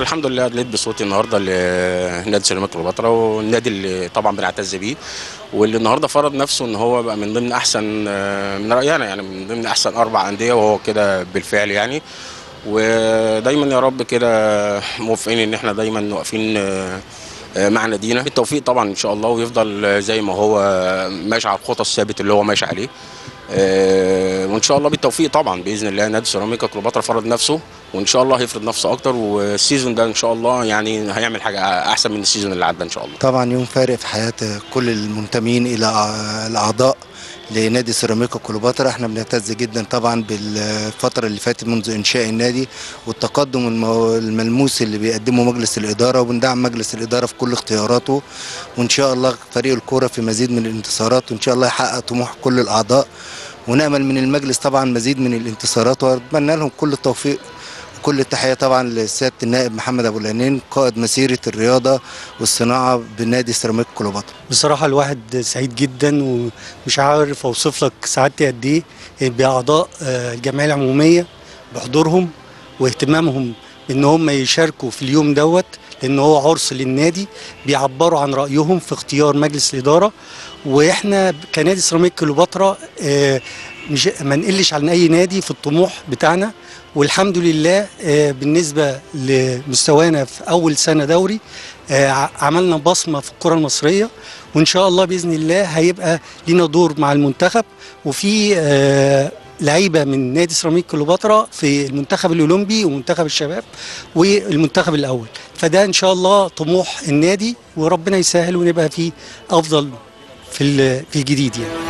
الحمد لله ادليت بصوتي النهارده لنادي سيراميكا كليوباترا والنادي اللي طبعا بنعتز بيه واللي النهارده فرض نفسه ان هو بقى من ضمن احسن آه، من راينا يعني من ضمن احسن اربع انديه وهو كده بالفعل يعني ودايما يا رب كده موفقين ان احنا دايما واقفين آه، آه، مع نادينا بالتوفيق طبعا ان شاء الله ويفضل آه، زي ما هو ماشي على الخطى الثابت اللي هو ماشي عليه آه، وان شاء الله بالتوفيق طبعا باذن الله نادي سيراميكا كليوباترا فرض نفسه وان شاء الله هيفرض نفسه اكتر والسيزون ده ان شاء الله يعني هيعمل حاجه احسن من السيزون اللي عدى ان شاء الله طبعا يوم فارق في حياة كل المنتمين إلى أع- الأعضاء لنادي سيراميكا كليوباترا احنا بنعتز جدا طبعا بالفترة اللي فاتت منذ إنشاء النادي والتقدم المو- الملموس اللي بيقدمه مجلس الإدارة وبندعم مجلس الإدارة في كل اختياراته وإن شاء الله فريق الكورة في مزيد من الانتصارات وإن شاء الله يحقق طموح كل الأعضاء ونأمل من المجلس طبعا مزيد من الانتصارات وأتمنى لهم كل التوفيق كل التحية طبعا لسيادة النائب محمد أبو العنين قائد مسيرة الرياضة والصناعة بنادي سيراميكا كليوباترا بصراحة الواحد سعيد جدا ومش عارف اوصف لك سعادتي قد ايه باعضاء آه، الجمعية العمومية بحضورهم واهتمامهم ان هم يشاركوا في اليوم دوت لان هو عرس للنادي بيعبروا عن رايهم في اختيار مجلس الاداره واحنا كنادي سيراميكا كليوباترا آه، مش ما نقلش عن اي نادي في الطموح بتاعنا والحمد لله آه، بالنسبه لمستوانا في اول سنه دوري آه، ع- عملنا بصمه في الكره المصريه وان شاء الله باذن الله هيبقى لينا دور مع المنتخب وفي آه، لعيبه من نادي سيراميك كليوباترا في المنتخب الاولمبي ومنتخب الشباب والمنتخب الاول فده ان شاء الله طموح النادي وربنا يسهل ونبقى فيه افضل في ال- في الجديد يعني